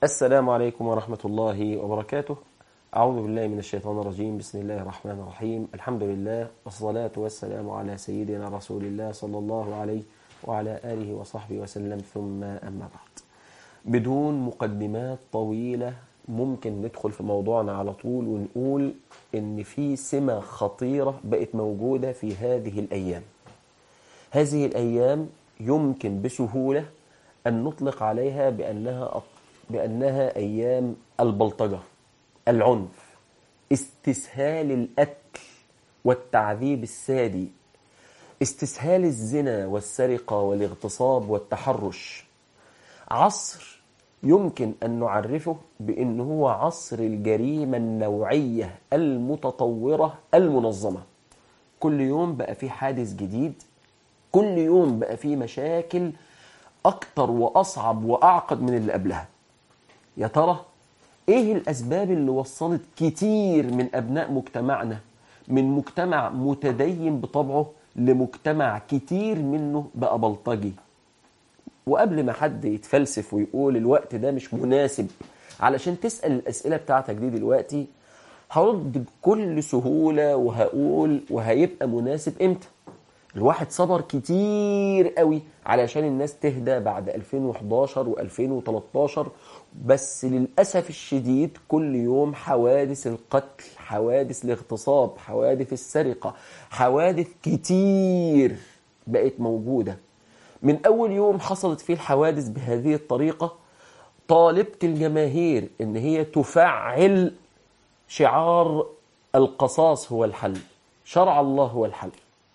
السلام عليكم ورحمة الله وبركاته أعوذ بالله من الشيطان الرجيم بسم الله الرحمن الرحيم الحمد لله والصلاة والسلام على سيدنا رسول الله صلى الله عليه وعلى آله وصحبه وسلم ثم أما بعد بدون مقدمات طويلة ممكن ندخل في موضوعنا على طول ونقول إن في سمة خطيرة بقت موجودة في هذه الأيام هذه الأيام يمكن بسهولة أن نطلق عليها بأنها بأنها أيام البلطجة العنف استسهال الأكل والتعذيب السادي استسهال الزنا والسرقة والاغتصاب والتحرش عصر يمكن أن نعرفه بأنه هو عصر الجريمة النوعية المتطورة المنظمة كل يوم بقى في حادث جديد كل يوم بقى في مشاكل أكتر وأصعب وأعقد من اللي قبلها يا ترى ايه الاسباب اللي وصلت كتير من ابناء مجتمعنا من مجتمع متدين بطبعه لمجتمع كتير منه بقى بلطجي وقبل ما حد يتفلسف ويقول الوقت ده مش مناسب علشان تسأل الأسئلة بتاعتك دي دلوقتي هرد بكل سهولة وهقول وهيبقى مناسب امتى الواحد صبر كتير قوي علشان الناس تهدى بعد 2011 و2013 بس للأسف الشديد كل يوم حوادث القتل حوادث الاغتصاب حوادث السرقة حوادث كتير بقت موجودة من أول يوم حصلت فيه الحوادث بهذه الطريقة طالبت الجماهير إن هي تفعل شعار القصاص هو الحل شرع الله هو الحل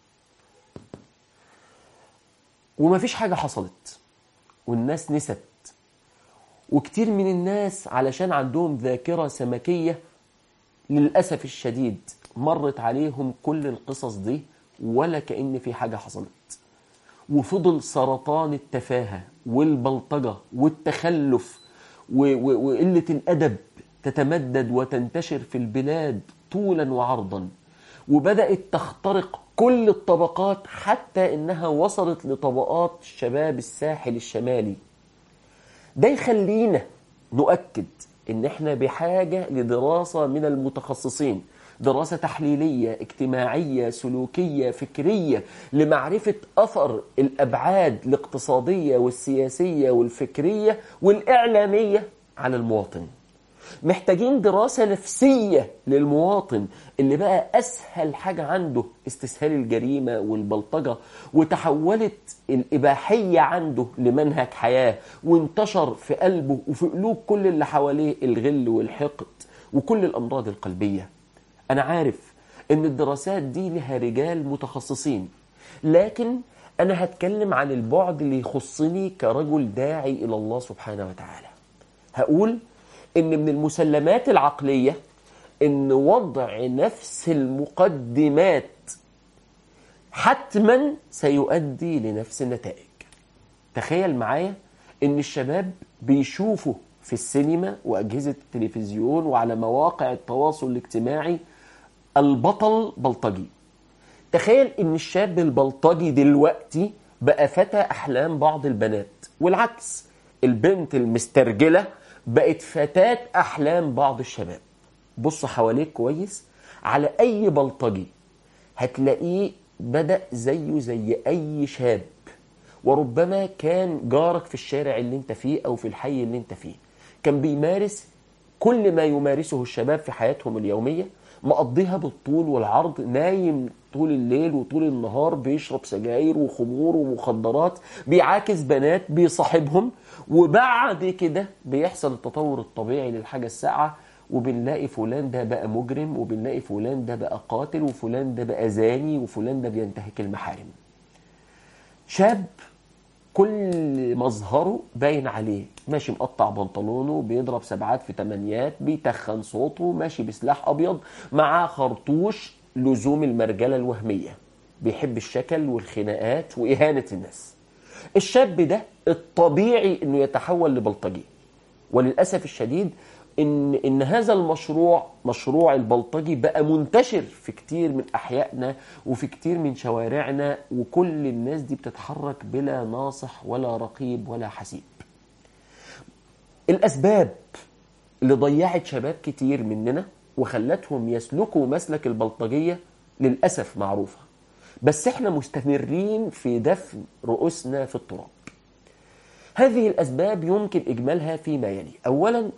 وما فيش حاجة حصلت والناس نست وكتير من الناس علشان عندهم ذاكرة سمكية للأسف الشديد مرت عليهم كل القصص دي ولا كأن في حاجة حصلت وفضل سرطان التفاهة والبلطجة والتخلف وقلة الأدب تتمدد وتنتشر في البلاد طولا وعرضا وبدأت تخترق كل الطبقات حتى إنها وصلت لطبقات شباب الساحل الشمالي ده يخلينا نؤكد إن إحنا بحاجة لدراسة من المتخصصين دراسة تحليلية اجتماعية سلوكية فكرية لمعرفة أثر الأبعاد الاقتصادية والسياسية والفكرية والإعلامية على المواطن محتاجين دراسة نفسية للمواطن اللي بقى أسهل حاجة عنده استسهال الجريمة والبلطجة وتحولت الإباحية عنده لمنهج حياة وانتشر في قلبه وفي قلوب كل اللي حواليه الغل والحقد وكل الأمراض القلبية أنا عارف إن الدراسات دي لها رجال متخصصين لكن أنا هتكلم عن البعد اللي يخصني كرجل داعي إلى الله سبحانه وتعالى هقول ان من المسلمات العقلية ان وضع نفس المقدمات حتما سيؤدي لنفس النتائج تخيل معايا ان الشباب بيشوفوا في السينما وأجهزة التلفزيون وعلى مواقع التواصل الاجتماعي البطل بلطجي تخيل ان الشاب البلطجي دلوقتي بقى فتى أحلام بعض البنات والعكس البنت المسترجلة بقت فتاة أحلام بعض الشباب بص حواليك كويس على أي بلطجي هتلاقيه بدأ زيه زي أي شاب وربما كان جارك في الشارع اللي انت فيه أو في الحي اللي انت فيه كان بيمارس كل ما يمارسه الشباب في حياتهم اليومية مقضيها بالطول والعرض نايم طول الليل وطول النهار بيشرب سجاير وخمور ومخدرات بيعاكس بنات بيصاحبهم وبعد كده بيحصل التطور الطبيعي للحاجة الساعة وبنلاقي فلان ده بقى مجرم وبنلاقي فلان ده بقى قاتل وفلان ده بقى زاني وفلان ده بينتهك المحارم شاب كل مظهره باين عليه ماشي مقطع بنطلونه بيضرب سبعات في تمانيات بيتخن صوته ماشي بسلاح ابيض معاه خرطوش لزوم المرجله الوهميه بيحب الشكل والخناقات واهانه الناس الشاب ده الطبيعي انه يتحول لبلطجي وللاسف الشديد ان ان هذا المشروع مشروع البلطجي بقى منتشر في كتير من احيائنا وفي كتير من شوارعنا وكل الناس دي بتتحرك بلا ناصح ولا رقيب ولا حسيب الأسباب اللي ضيعت شباب كتير مننا وخلتهم يسلكوا مسلك البلطجية للأسف معروفة بس احنا مستمرين في دفن رؤوسنا في التراب هذه الأسباب يمكن إجمالها فيما يلي أولا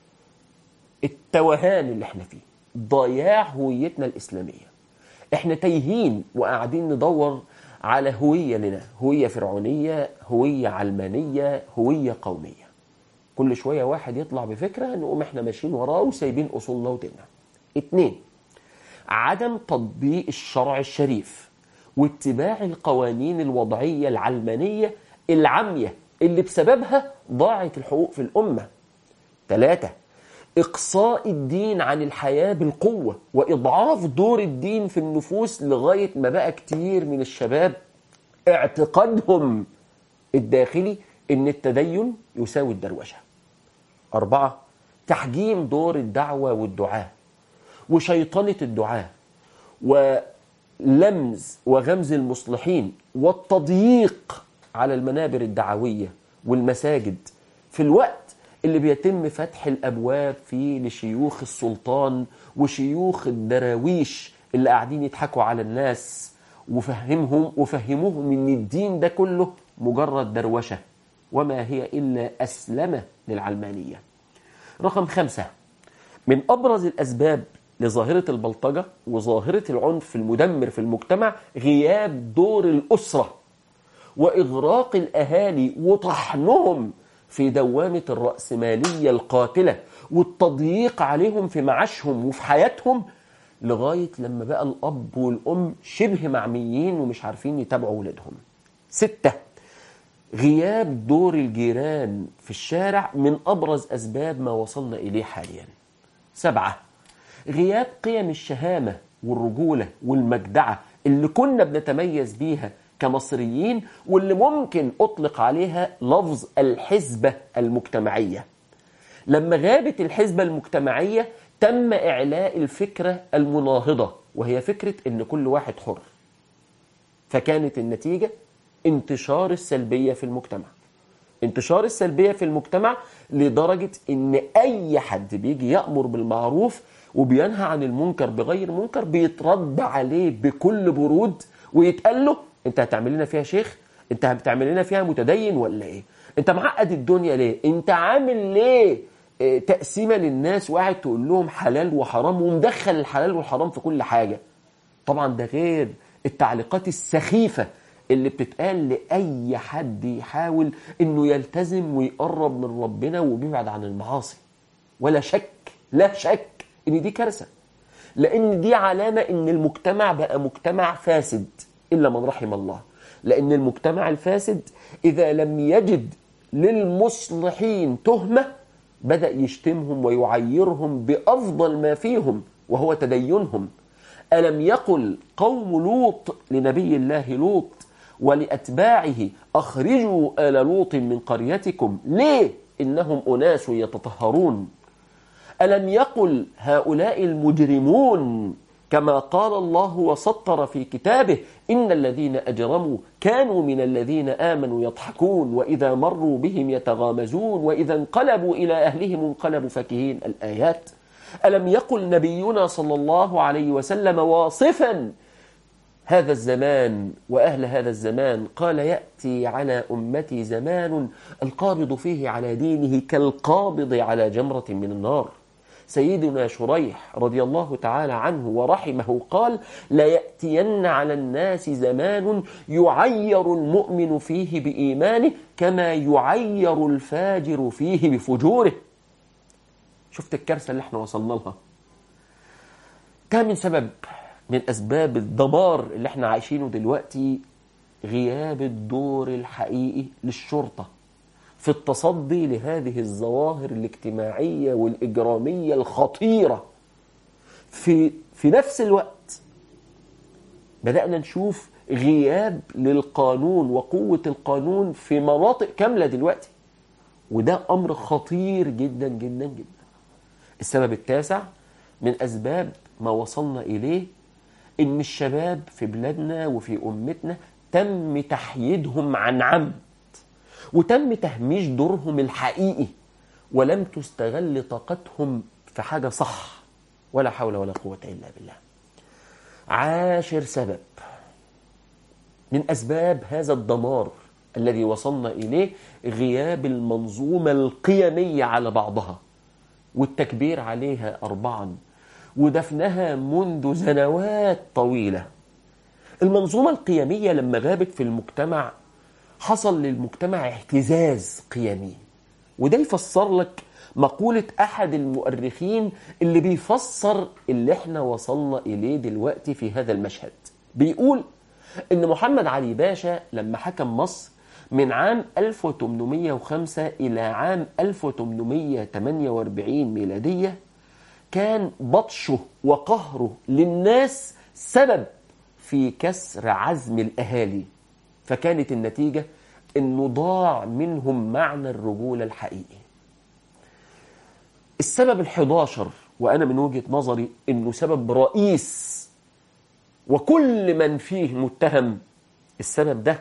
التوهان اللي احنا فيه ضياع هويتنا الإسلامية احنا تايهين وقاعدين ندور على هوية لنا هوية فرعونية هوية علمانية هوية قومية كل شوية واحد يطلع بفكرة نقوم احنا ماشيين وراه وسايبين أصولنا وديننا اتنين عدم تطبيق الشرع الشريف واتباع القوانين الوضعية العلمانية العامية اللي بسببها ضاعت الحقوق في الأمة ثلاثة إقصاء الدين عن الحياة بالقوة وإضعاف دور الدين في النفوس لغاية ما بقى كتير من الشباب اعتقادهم الداخلي إن التدين يساوي الدروشة أربعة تحجيم دور الدعوة والدعاة وشيطنة الدعاة ولمز وغمز المصلحين والتضييق على المنابر الدعوية والمساجد في الوقت اللي بيتم فتح الأبواب فيه لشيوخ السلطان وشيوخ الدراويش اللي قاعدين يضحكوا على الناس وفهمهم وفهموهم ان الدين ده كله مجرد دروشة وما هي إلا أسلمة للعلمانية رقم خمسة من أبرز الأسباب لظاهرة البلطجة وظاهرة العنف المدمر في المجتمع غياب دور الأسرة وإغراق الأهالي وطحنهم في دوامة الرأسمالية القاتلة والتضييق عليهم في معاشهم وفي حياتهم لغاية لما بقى الأب والأم شبه معميين ومش عارفين يتابعوا ولادهم ستة غياب دور الجيران في الشارع من أبرز أسباب ما وصلنا إليه حاليا سبعة غياب قيم الشهامة والرجولة والمجدعة اللي كنا بنتميز بيها كمصريين واللي ممكن أطلق عليها لفظ الحزبة المجتمعية لما غابت الحزبة المجتمعية تم إعلاء الفكرة المناهضة وهي فكرة أن كل واحد حر فكانت النتيجة انتشار السلبية في المجتمع انتشار السلبية في المجتمع لدرجة ان اي حد بيجي يأمر بالمعروف وبينهى عن المنكر بغير منكر بيترد عليه بكل برود ويتقال له انت هتعمل لنا فيها شيخ انت هتعمل لنا فيها متدين ولا ايه انت معقد الدنيا ليه انت عامل ليه اه تقسيمه للناس وقاعد تقول لهم حلال وحرام ومدخل الحلال والحرام في كل حاجه طبعا ده غير التعليقات السخيفه اللي بتتقال لأي حد يحاول إنه يلتزم ويقرب من ربنا وبيبعد عن المعاصي ولا شك لا شك إن دي كارثة لأن دي علامة إن المجتمع بقى مجتمع فاسد إلا من رحم الله لأن المجتمع الفاسد إذا لم يجد للمصلحين تهمة بدأ يشتمهم ويعيرهم بأفضل ما فيهم وهو تدينهم ألم يقل قوم لوط لنبي الله لوط ولأتباعه أخرجوا آل لوط من قريتكم ليه؟ إنهم أناس يتطهرون ألم يقل هؤلاء المجرمون كما قال الله وسطر في كتابه إن الذين أجرموا كانوا من الذين آمنوا يضحكون وإذا مروا بهم يتغامزون وإذا انقلبوا إلى أهلهم انقلبوا فكهين الآيات ألم يقل نبينا صلى الله عليه وسلم واصفا هذا الزمان وأهل هذا الزمان قال يأتي على أمتي زمان القابض فيه على دينه كالقابض على جمرة من النار سيدنا شريح رضي الله تعالى عنه ورحمه قال ليأتين على الناس زمان يعير المؤمن فيه بإيمانه كما يعير الفاجر فيه بفجوره شفت الكارثة اللي احنا وصلنا لها كان من سبب من أسباب الدمار اللي احنا عايشينه دلوقتي غياب الدور الحقيقي للشرطة في التصدي لهذه الظواهر الاجتماعية والإجرامية الخطيرة في, في نفس الوقت بدأنا نشوف غياب للقانون وقوة القانون في مناطق كاملة دلوقتي وده أمر خطير جدا جدا جدا السبب التاسع من أسباب ما وصلنا إليه إن الشباب في بلادنا وفي أمتنا تم تحييدهم عن عمد وتم تهميش دورهم الحقيقي ولم تستغل طاقتهم في حاجة صح ولا حول ولا قوة إلا بالله عاشر سبب من أسباب هذا الدمار الذي وصلنا إليه غياب المنظومة القيمية على بعضها والتكبير عليها أربعا ودفنها منذ سنوات طويلة المنظومة القيمية لما غابت في المجتمع حصل للمجتمع اهتزاز قيمي وده يفسر لك مقولة أحد المؤرخين اللي بيفسر اللي احنا وصلنا إليه دلوقتي في هذا المشهد بيقول إن محمد علي باشا لما حكم مصر من عام 1805 إلى عام 1848 ميلادية كان بطشه وقهره للناس سبب في كسر عزم الأهالي فكانت النتيجة أنه ضاع منهم معنى الرجولة الحقيقي السبب الحداشر وأنا من وجهة نظري أنه سبب رئيس وكل من فيه متهم السبب ده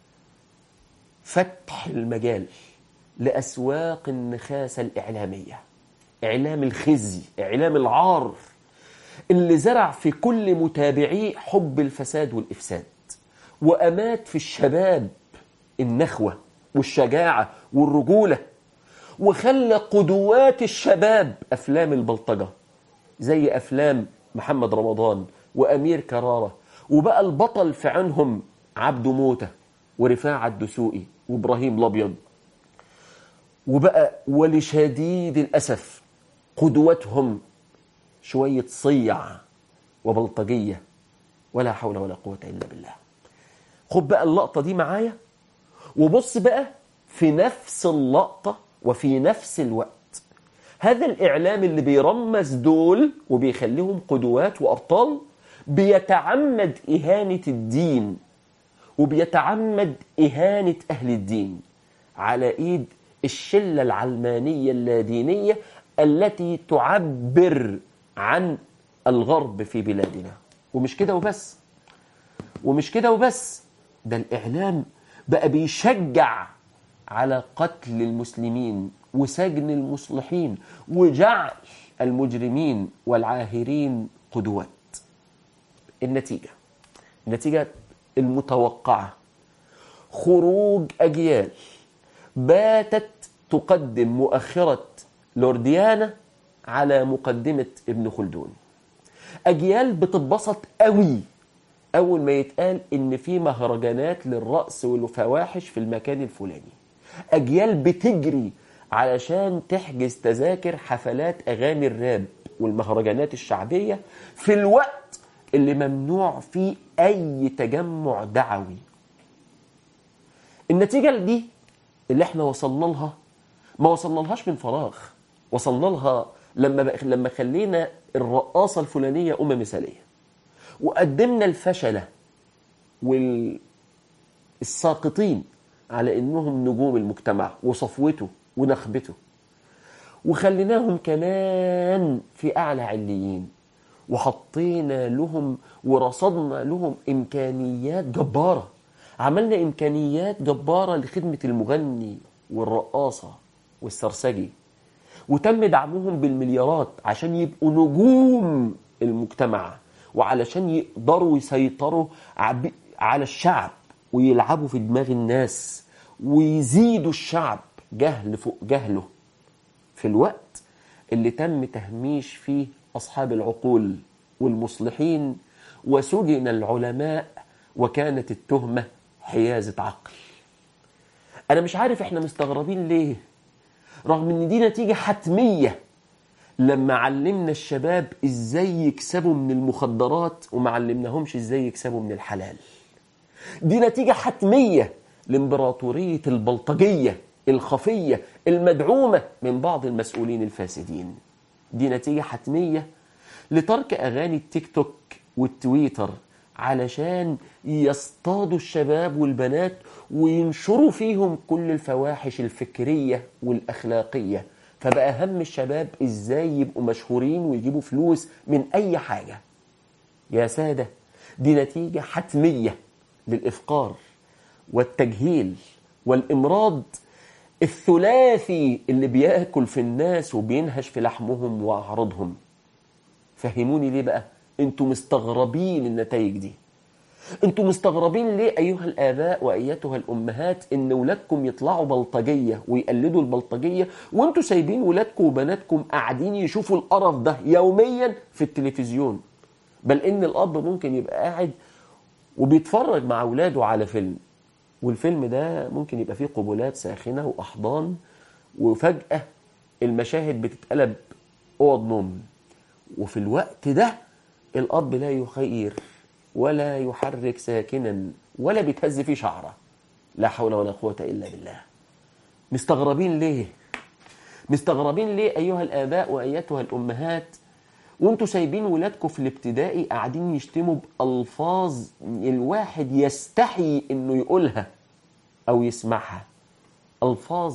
فتح المجال لأسواق النخاسة الإعلامية إعلام الخزي إعلام العار اللي زرع في كل متابعيه حب الفساد والإفساد وأمات في الشباب النخوة والشجاعة والرجولة وخلى قدوات الشباب أفلام البلطجة زي أفلام محمد رمضان وأمير كرارة وبقى البطل في عنهم عبده موتة ورفاعة الدسوقي وإبراهيم الأبيض وبقى ولشديد الأسف قدوتهم شوية صيع وبلطجية ولا حول ولا قوة إلا بالله خد بقى اللقطة دي معايا وبص بقى في نفس اللقطة وفي نفس الوقت هذا الإعلام اللي بيرمز دول وبيخليهم قدوات وأبطال بيتعمد إهانة الدين وبيتعمد إهانة أهل الدين على إيد الشلة العلمانية اللادينية التي تعبر عن الغرب في بلادنا ومش كده وبس ومش كده وبس ده الإعلام بقى بيشجع على قتل المسلمين وسجن المصلحين وجعل المجرمين والعاهرين قدوات النتيجة النتيجة المتوقعة خروج أجيال باتت تقدم مؤخرة لورديانا على مقدمة ابن خلدون أجيال بتتبسط قوي أول ما يتقال إن في مهرجانات للرقص والفواحش في المكان الفلاني أجيال بتجري علشان تحجز تذاكر حفلات أغاني الراب والمهرجانات الشعبية في الوقت اللي ممنوع فيه أي تجمع دعوي النتيجة دي اللي احنا وصلنا لها ما وصلنا لهاش من فراغ وصلنا لها لما بق... لما خلينا الرقاصة الفلانية أمة مثالية وقدمنا الفشلة والساقطين على إنهم نجوم المجتمع وصفوته ونخبته وخليناهم كمان في أعلى عليين وحطينا لهم ورصدنا لهم إمكانيات جبارة عملنا إمكانيات جبارة لخدمة المغني والرقاصة والسرسجي وتم دعمهم بالمليارات عشان يبقوا نجوم المجتمع وعلشان يقدروا يسيطروا على الشعب ويلعبوا في دماغ الناس ويزيدوا الشعب جهل فوق جهله في الوقت اللي تم تهميش فيه أصحاب العقول والمصلحين وسجن العلماء وكانت التهمة حيازة عقل أنا مش عارف إحنا مستغربين ليه رغم إن دي نتيجة حتمية لما علمنا الشباب إزاي يكسبوا من المخدرات وما علمناهمش إزاي يكسبوا من الحلال دي نتيجة حتمية لامبراطورية البلطجية الخفية المدعومة من بعض المسؤولين الفاسدين دي نتيجة حتمية لترك أغاني التيك توك والتويتر علشان يصطادوا الشباب والبنات وينشروا فيهم كل الفواحش الفكرية والأخلاقية فبقى هم الشباب إزاي يبقوا مشهورين ويجيبوا فلوس من أي حاجة يا سادة دي نتيجة حتمية للإفقار والتجهيل والإمراض الثلاثي اللي بياكل في الناس وبينهش في لحمهم وأعراضهم فهموني ليه بقى انتوا مستغربين النتائج دي انتوا مستغربين ليه ايها الاباء وايتها الامهات ان ولادكم يطلعوا بلطجيه ويقلدوا البلطجيه وانتوا سايبين ولادكم وبناتكم قاعدين يشوفوا القرف ده يوميا في التلفزيون بل ان الاب ممكن يبقى قاعد وبيتفرج مع اولاده على فيلم والفيلم ده ممكن يبقى فيه قبلات ساخنه واحضان وفجاه المشاهد بتتقلب اوض نوم وفي الوقت ده الاب لا يخير ولا يحرك ساكنا ولا بيتهز فيه شعره لا حول ولا قوه الا بالله مستغربين ليه مستغربين ليه ايها الاباء وايتها الامهات وانتوا سايبين ولادكم في الابتدائي قاعدين يشتموا بألفاظ الواحد يستحي انه يقولها او يسمعها ألفاظ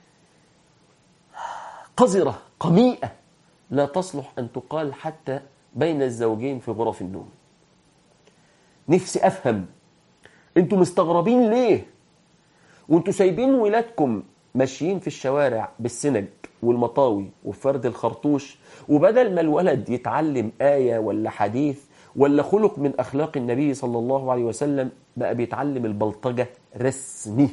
قذرة قميئة لا تصلح أن تقال حتى بين الزوجين في غرف النوم نفسي أفهم انتوا مستغربين ليه وانتوا سايبين ولادكم ماشيين في الشوارع بالسنج والمطاوي وفرد الخرطوش وبدل ما الولد يتعلم آية ولا حديث ولا خلق من أخلاق النبي صلى الله عليه وسلم بقى بيتعلم البلطجة رسمي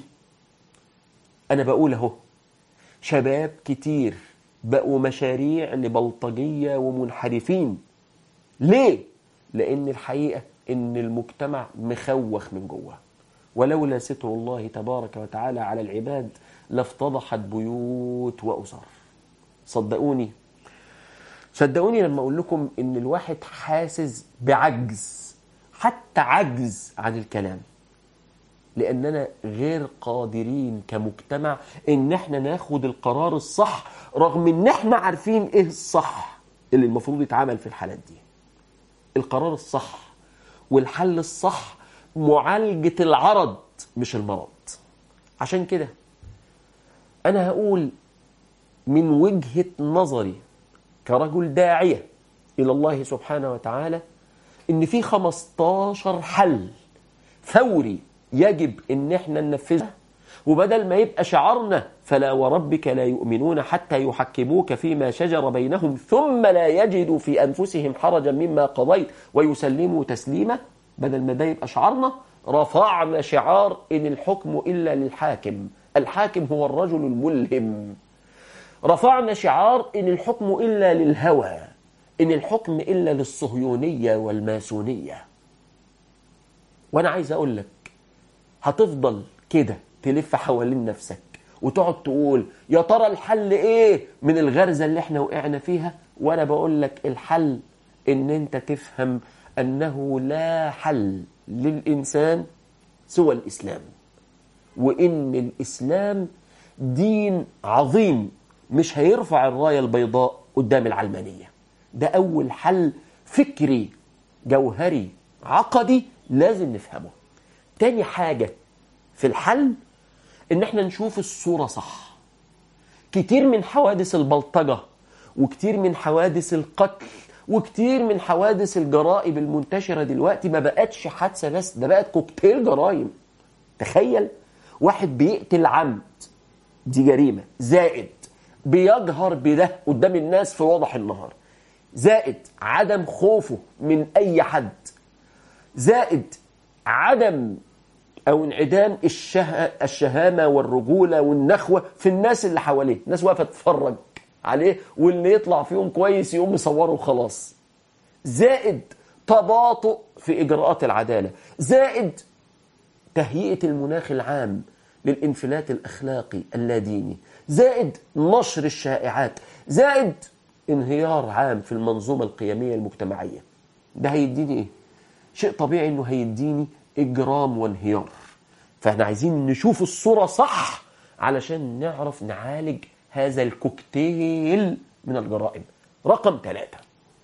أنا بقول أهو شباب كتير بقوا مشاريع لبلطجية ومنحرفين ليه؟ لأن الحقيقة إن المجتمع مخوخ من جوه ولولا ستر الله تبارك وتعالى على العباد لافتضحت بيوت وأسر صدقوني صدقوني لما أقول لكم إن الواحد حاسس بعجز حتى عجز عن الكلام لأننا غير قادرين كمجتمع إن احنا ناخد القرار الصح رغم إن احنا عارفين إيه الصح اللي المفروض يتعمل في الحالات دي القرار الصح والحل الصح معالجة العرض مش المرض عشان كده أنا هقول من وجهة نظري كرجل داعية إلى الله سبحانه وتعالى إن في 15 حل فوري يجب إن احنا ننفذه وبدل ما يبقى شعارنا فلا وربك لا يؤمنون حتى يحكموك فيما شجر بينهم ثم لا يجدوا في أنفسهم حرجا مما قضيت ويسلموا تسليما بدل ما ده يبقى شعارنا رفعنا شعار إن الحكم إلا للحاكم الحاكم هو الرجل الملهم رفعنا شعار إن الحكم إلا للهوى إن الحكم إلا للصهيونية والماسونية وأنا عايز أقول لك هتفضل كده تلف حوالين نفسك وتقعد تقول يا ترى الحل ايه من الغرزة اللي احنا وقعنا فيها وانا بقول لك الحل ان انت تفهم انه لا حل للانسان سوى الاسلام وان الاسلام دين عظيم مش هيرفع الراية البيضاء قدام العلمانية ده اول حل فكري جوهري عقدي لازم نفهمه تاني حاجة في الحل ان احنا نشوف الصورة صح كتير من حوادث البلطجة وكتير من حوادث القتل وكتير من حوادث الجرائم المنتشرة دلوقتي ما بقتش حادثة بس ده بقت كوكتيل جرائم تخيل واحد بيقتل عمد دي جريمة زائد بيجهر بده قدام الناس في وضح النهار زائد عدم خوفه من أي حد زائد عدم أو انعدام الشه... الشهامة والرجولة والنخوة في الناس اللي حواليه الناس واقفة تتفرج عليه واللي يطلع فيهم كويس يقوم يصوره وخلاص زائد تباطؤ في إجراءات العدالة زائد تهيئة المناخ العام للانفلات الأخلاقي اللاديني زائد نشر الشائعات زائد انهيار عام في المنظومة القيمية المجتمعية ده هيديني ايه؟ شيء طبيعي انه هيديني اجرام وانهيار فاحنا عايزين نشوف الصورة صح علشان نعرف نعالج هذا الكوكتيل من الجرائم رقم ثلاثة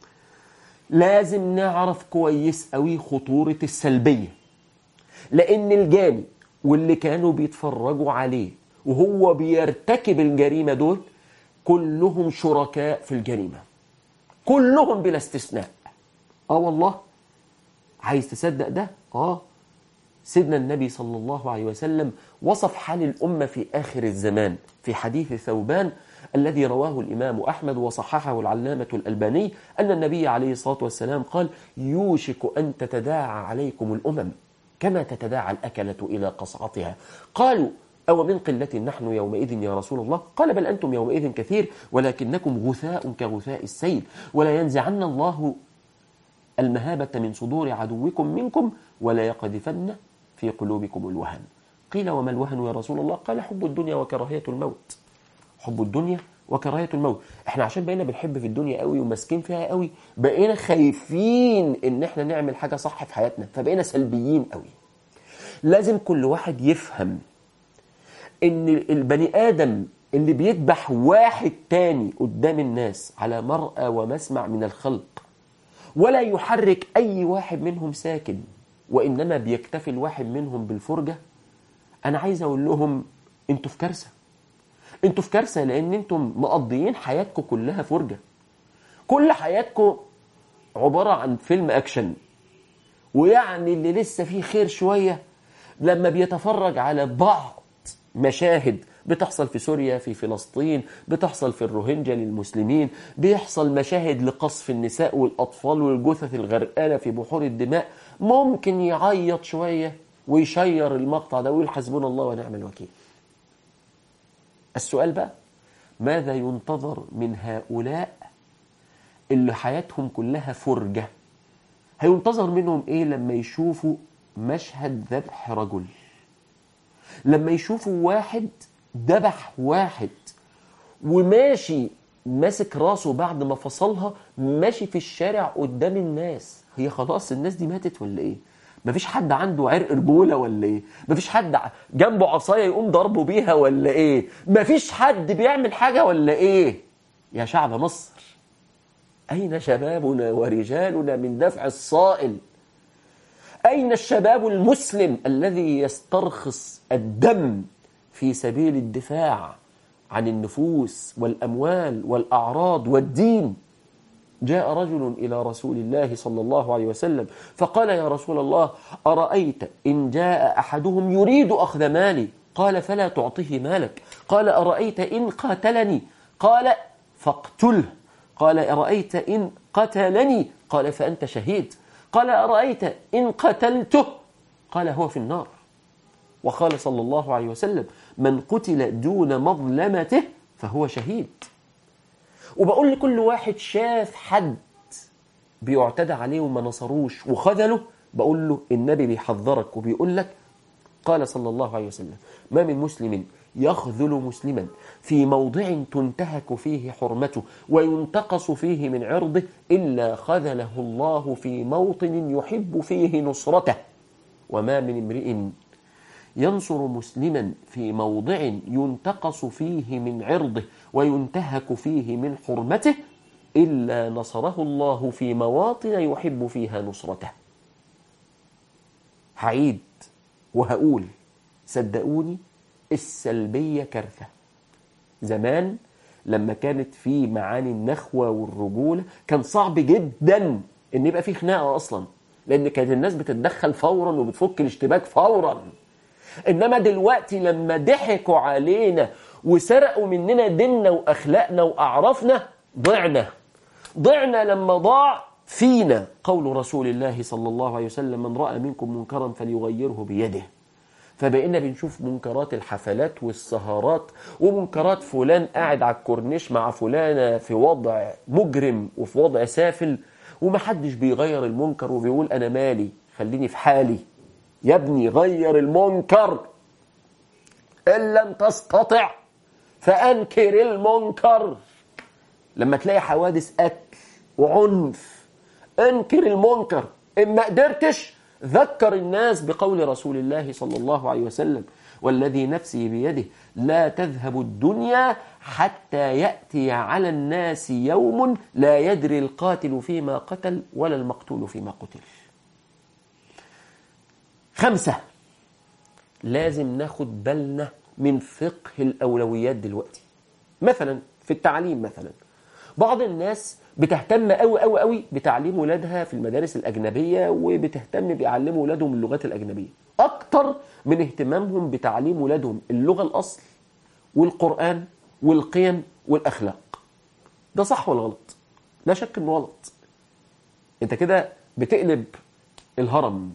لازم نعرف كويس قوي خطورة السلبية لأن الجاني واللي كانوا بيتفرجوا عليه وهو بيرتكب الجريمة دول كلهم شركاء في الجريمة كلهم بلا استثناء اه والله عايز تصدق ده اه سيدنا النبي صلى الله عليه وسلم وصف حال الأمة في آخر الزمان في حديث ثوبان الذي رواه الإمام أحمد وصححه العلامة الألباني أن النبي عليه الصلاة والسلام قال يوشك أن تتداعى عليكم الأمم كما تتداعى الأكلة إلى قصعتها قالوا أو من قلة نحن يومئذ يا رسول الله قال بل أنتم يومئذ كثير ولكنكم غثاء كغثاء السيل ولا ينزعن الله المهابة من صدور عدوكم منكم ولا يقذفن في قلوبكم الوهن قيل وما الوهن يا رسول الله قال حب الدنيا وكراهية الموت حب الدنيا وكراهية الموت احنا عشان بقينا بنحب في الدنيا قوي وماسكين فيها قوي بقينا خايفين ان احنا نعمل حاجة صح في حياتنا فبقينا سلبيين قوي لازم كل واحد يفهم ان البني ادم اللي بيذبح واحد تاني قدام الناس على مرأى ومسمع من الخلق ولا يحرك اي واحد منهم ساكن وانما بيكتفي الواحد منهم بالفرجة انا عايز اقول لهم انتوا في كارثة انتوا في كارثة لان انتم مقضيين حياتكم كلها فرجة كل حياتكم عبارة عن فيلم اكشن ويعني اللي لسه فيه خير شوية لما بيتفرج على بعض مشاهد بتحصل في سوريا في فلسطين بتحصل في الروهينجا للمسلمين بيحصل مشاهد لقصف النساء والأطفال والجثث الغرقانة في بحور الدماء ممكن يعيط شوية ويشير المقطع ده ويقول حسبنا الله ونعم الوكيل السؤال بقى ماذا ينتظر من هؤلاء اللي حياتهم كلها فرجة هينتظر منهم ايه لما يشوفوا مشهد ذبح رجل لما يشوفوا واحد ذبح واحد وماشي ماسك راسه بعد ما فصلها ماشي في الشارع قدام الناس هي خلاص الناس دي ماتت ولا ايه مفيش حد عنده عرق رجوله ولا ايه مفيش حد جنبه عصايه يقوم ضربه بيها ولا ايه مفيش حد بيعمل حاجه ولا ايه يا شعب مصر اين شبابنا ورجالنا من دفع الصائل أين الشباب المسلم الذي يسترخص الدم في سبيل الدفاع عن النفوس والأموال والأعراض والدين جاء رجل إلى رسول الله صلى الله عليه وسلم فقال يا رسول الله أرأيت إن جاء أحدهم يريد أخذ مالي قال فلا تعطه مالك قال أرأيت إن قاتلني قال فاقتله قال أرأيت إن قتلني قال فأنت شهيد قال أرأيت إن قتلته قال هو في النار وقال صلى الله عليه وسلم من قتل دون مظلمته فهو شهيد وبقول لكل واحد شاف حد بيعتدى عليه وما نصروش وخذله بقول له النبي بيحذرك وبيقول لك قال صلى الله عليه وسلم ما من مسلم يخذل مسلما في موضع تنتهك فيه حرمته وينتقص فيه من عرضه إلا خذله الله في موطن يحب فيه نصرته وما من امرئ ينصر مسلما في موضع ينتقص فيه من عرضه وينتهك فيه من حرمته إلا نصره الله في مواطن يحب فيها نصرته هعيد وهقول صدقوني السلبية كارثة زمان لما كانت في معاني النخوة والرجولة كان صعب جدا ان يبقى في خناقة اصلا لان كانت الناس بتتدخل فورا وبتفك الاشتباك فورا انما دلوقتي لما ضحكوا علينا وسرقوا مننا ديننا واخلاقنا واعرافنا ضعنا ضعنا لما ضاع فينا قول رسول الله صلى الله عليه وسلم من رأى منكم منكرا فليغيره بيده فبقينا بنشوف منكرات الحفلات والسهرات ومنكرات فلان قاعد على الكورنيش مع فلانة في وضع مجرم وفي وضع سافل ومحدش بيغير المنكر وبيقول أنا مالي خليني في حالي يا ابني غير المنكر إن لم تستطع فأنكر المنكر لما تلاقي حوادث قتل وعنف انكر المنكر إن ما قدرتش ذكر الناس بقول رسول الله صلى الله عليه وسلم والذي نفسي بيده لا تذهب الدنيا حتى يأتي على الناس يوم لا يدري القاتل فيما قتل ولا المقتول فيما قتل خمسة لازم ناخد بالنا من فقه الأولويات دلوقتي مثلا في التعليم مثلا بعض الناس بتهتم قوي قوي قوي بتعليم ولادها في المدارس الأجنبية وبتهتم بيعلموا ولادهم اللغات الأجنبية أكتر من اهتمامهم بتعليم ولادهم اللغة الأصل والقرآن والقيم والأخلاق ده صح ولا غلط لا شك انه غلط انت كده بتقلب الهرم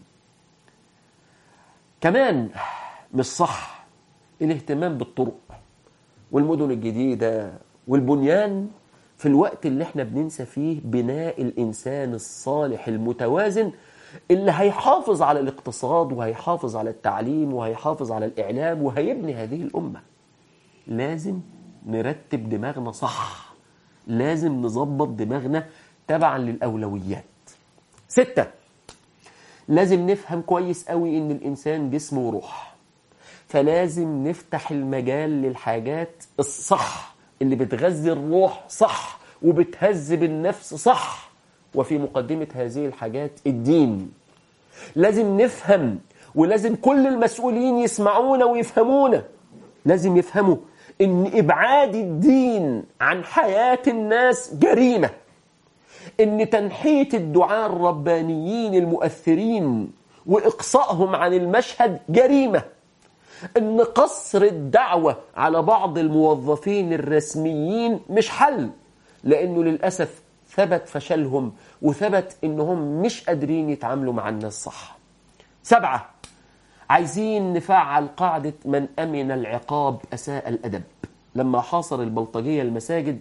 كمان مش صح الاهتمام بالطرق والمدن الجديدة والبنيان في الوقت اللي احنا بننسى فيه بناء الإنسان الصالح المتوازن اللي هيحافظ على الاقتصاد وهيحافظ على التعليم وهيحافظ على الإعلام وهيبني هذه الأمة لازم نرتب دماغنا صح لازم نظبط دماغنا تبعا للأولويات ستة لازم نفهم كويس قوي ان الانسان جسم وروح فلازم نفتح المجال للحاجات الصح اللي بتغذي الروح صح وبتهذب النفس صح وفي مقدمة هذه الحاجات الدين لازم نفهم ولازم كل المسؤولين يسمعونا ويفهمونا لازم يفهموا ان ابعاد الدين عن حياة الناس جريمة ان تنحية الدعاء الربانيين المؤثرين واقصائهم عن المشهد جريمة ان قصر الدعوة على بعض الموظفين الرسميين مش حل لانه للأسف ثبت فشلهم وثبت انهم مش قادرين يتعاملوا مع الناس صح سبعة عايزين نفعل قاعدة من أمن العقاب أساء الأدب لما حاصر البلطجية المساجد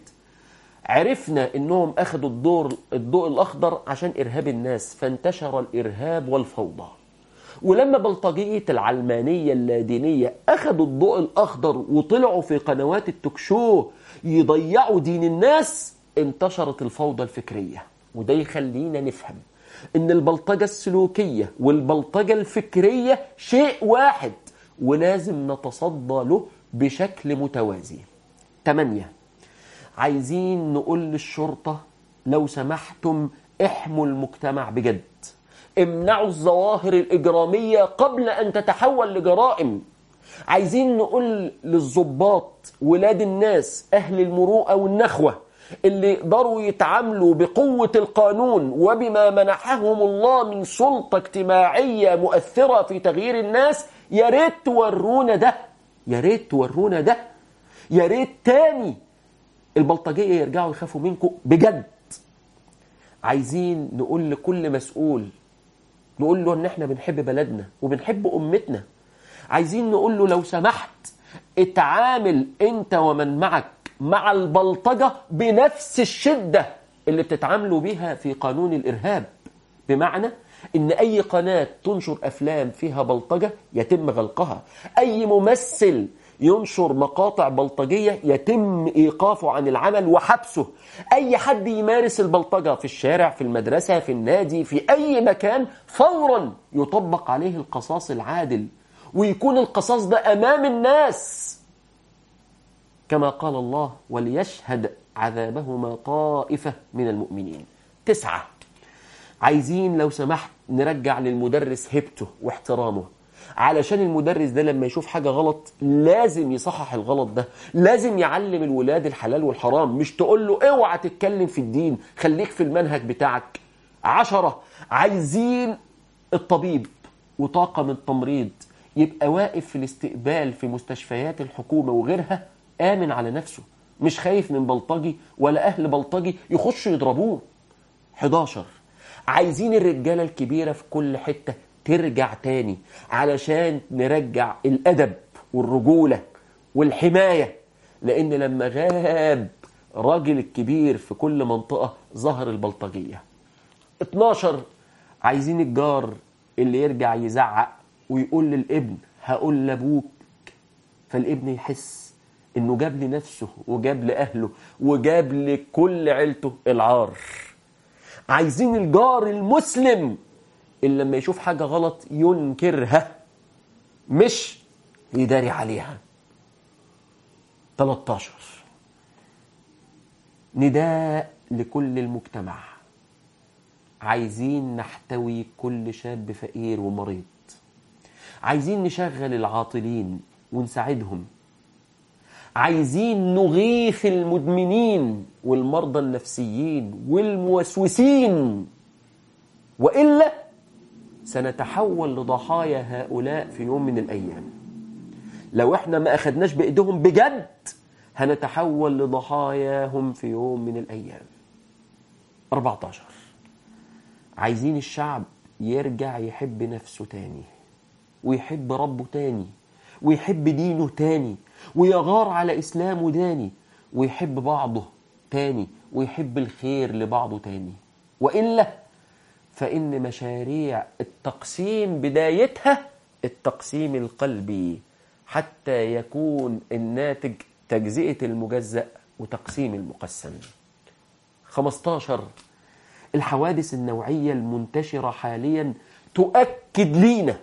عرفنا انهم اخذوا الدور الضوء الاخضر عشان ارهاب الناس فانتشر الارهاب والفوضى ولما بلطجية العلمانية اللادينية أخذوا الضوء الأخضر وطلعوا في قنوات التوكشو يضيعوا دين الناس انتشرت الفوضى الفكرية وده يخلينا نفهم إن البلطجة السلوكية والبلطجة الفكرية شيء واحد ولازم نتصدى له بشكل متوازي 8 عايزين نقول للشرطة لو سمحتم احموا المجتمع بجد امنعوا الظواهر الإجرامية قبل أن تتحول لجرائم عايزين نقول للضباط ولاد الناس أهل المروءة والنخوة اللي يقدروا يتعاملوا بقوة القانون وبما منحهم الله من سلطة اجتماعية مؤثرة في تغيير الناس يا ريت تورونا ده يا ريت تورونا ده يا ريت تاني البلطجية يرجعوا يخافوا منكم بجد عايزين نقول لكل مسؤول نقول له ان احنا بنحب بلدنا وبنحب امتنا عايزين نقول له لو سمحت اتعامل انت ومن معك مع البلطجة بنفس الشدة اللي بتتعاملوا بيها في قانون الإرهاب بمعنى ان اي قناة تنشر افلام فيها بلطجة يتم غلقها اي ممثل ينشر مقاطع بلطجية يتم إيقافه عن العمل وحبسه أي حد يمارس البلطجة في الشارع في المدرسة في النادي في أي مكان فورا يطبق عليه القصاص العادل ويكون القصاص ده أمام الناس كما قال الله وليشهد عذابهما طائفة من المؤمنين تسعة عايزين لو سمحت نرجع للمدرس هبته واحترامه علشان المدرس ده لما يشوف حاجة غلط لازم يصحح الغلط ده لازم يعلم الولاد الحلال والحرام مش تقول له اوعى تتكلم في الدين خليك في المنهج بتاعك عشرة عايزين الطبيب وطاقم التمريض يبقى واقف في الاستقبال في مستشفيات الحكومة وغيرها آمن على نفسه مش خايف من بلطجي ولا أهل بلطجي يخشوا يضربوه 11 عايزين الرجالة الكبيرة في كل حتة ترجع تاني علشان نرجع الأدب والرجولة والحماية لأن لما غاب راجل الكبير في كل منطقة ظهر البلطجية 12 عايزين الجار اللي يرجع يزعق ويقول للابن هقول لابوك فالابن يحس انه جاب لنفسه وجاب لاهله وجاب لكل عيلته العار عايزين الجار المسلم اللي لما يشوف حاجة غلط ينكرها مش يداري عليها 13 نداء لكل المجتمع عايزين نحتوي كل شاب فقير ومريض عايزين نشغل العاطلين ونساعدهم عايزين نغيث المدمنين والمرضى النفسيين والموسوسين وإلا سنتحول لضحايا هؤلاء في يوم من الأيام لو احنا ما أخدناش بإيدهم بجد هنتحول لضحاياهم في يوم من الأيام 14 عايزين الشعب يرجع يحب نفسه تاني ويحب ربه تاني ويحب دينه تاني ويغار على إسلامه تاني ويحب بعضه تاني ويحب الخير لبعضه تاني وإلا فإن مشاريع التقسيم بدايتها التقسيم القلبي حتى يكون الناتج تجزئة المجزأ وتقسيم المقسم 15 الحوادث النوعية المنتشرة حاليا تؤكد لينا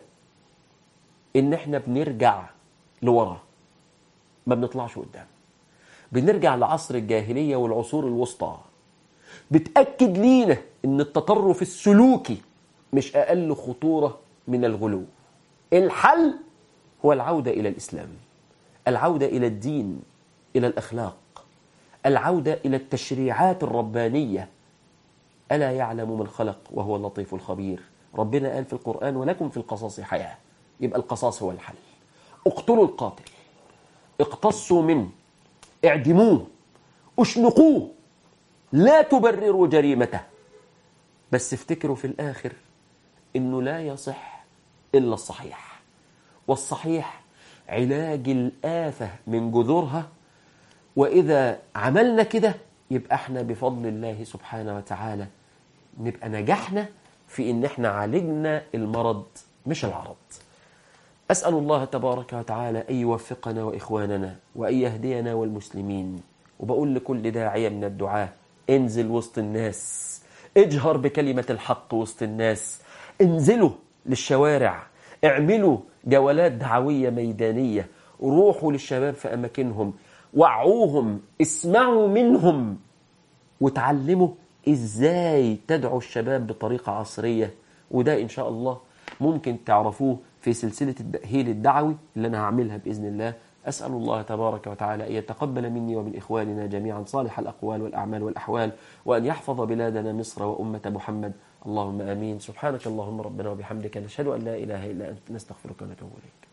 إن إحنا بنرجع لورا ما بنطلعش قدام بنرجع لعصر الجاهلية والعصور الوسطى بتأكد لينا إن التطرف السلوكي مش أقل خطورة من الغلو الحل هو العودة إلى الإسلام العودة إلى الدين إلى الأخلاق العودة إلى التشريعات الربانية ألا يعلم من خلق وهو اللطيف الخبير ربنا قال في القرآن ولكم في القصاص حياة يبقى القصاص هو الحل اقتلوا القاتل اقتصوا منه اعدموه اشنقوه لا تبرروا جريمته بس افتكروا في الآخر إنه لا يصح إلا الصحيح والصحيح علاج الآفة من جذورها وإذا عملنا كده يبقى احنا بفضل الله سبحانه وتعالى نبقى نجحنا في إن احنا عالجنا المرض مش العرض أسأل الله تبارك وتعالى أن يوفقنا وإخواننا وأن يهدينا والمسلمين وبقول لكل داعية من الدعاة انزل وسط الناس اجهر بكلمة الحق وسط الناس انزلوا للشوارع اعملوا جولات دعوية ميدانية روحوا للشباب في أماكنهم وعوهم اسمعوا منهم وتعلموا ازاي تدعوا الشباب بطريقة عصرية وده إن شاء الله ممكن تعرفوه في سلسلة التأهيل الدعوي اللي أنا هعملها بإذن الله أسأل الله تبارك وتعالى أن يتقبل مني ومن إخواننا جميعا صالح الأقوال والأعمال والأحوال وأن يحفظ بلادنا مصر وأمة محمد اللهم آمين سبحانك اللهم ربنا وبحمدك نشهد أن لا إله إلا أنت نستغفرك ونتوب إليك